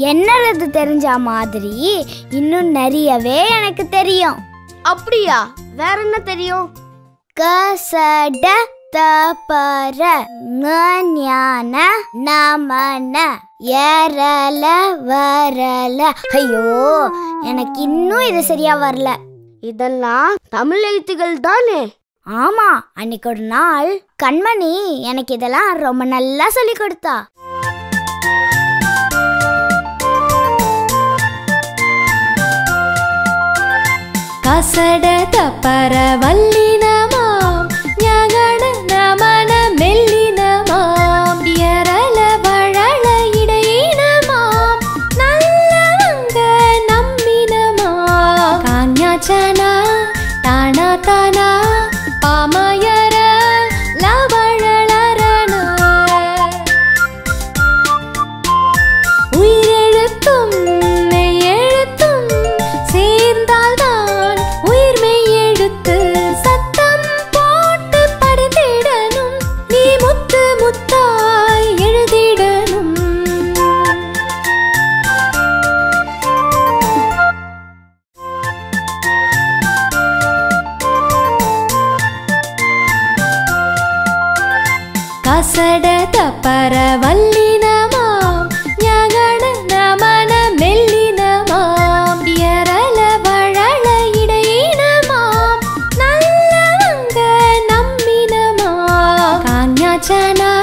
என்னறது தெரிஞ்ச மாதிரி இன்னும் நிறையவே எனக்கு தெரியும் அப்படியா வேற என்ன தெரியும் கசட தபர ஞான நமன ஏறல வரல ஐயோ எனக்கு இன்னும் இது சரியா வரல இதெல்லாம் தமிழ் எழுத்துகள் தானே ஆமா அன்னைக்கு ஒரு நாள் கண்மணி எனக்கு இதெல்லாம் ரொம்ப நல்லா சொல்லி கொடுத்தா கசட தப்பர வல்லினமாம் ஞகன நமன மெல்லினமாம் எரல வழல இடையினமாம் நல்லவங்க நம்பினமாம் காஞ்ஞாச்சனா தானா தானா பாமயர லவழலரண உயிரெழுத்தும் மெய்யெழுத்தும் சேர்ந்தால்தான் உயிர் மெய்யெழுத்து சத்தம் போட்டு படித்திடணும் நீ முத்து முத்தாய் எழுதிடணும் கசட தப்பர வல்லினமாம் ஞகன நமன மெல்லினமாம் எரல வழல இடையினமாம் நல்லவங்க நம்பினமாம் காஞ்ஞாச்சனா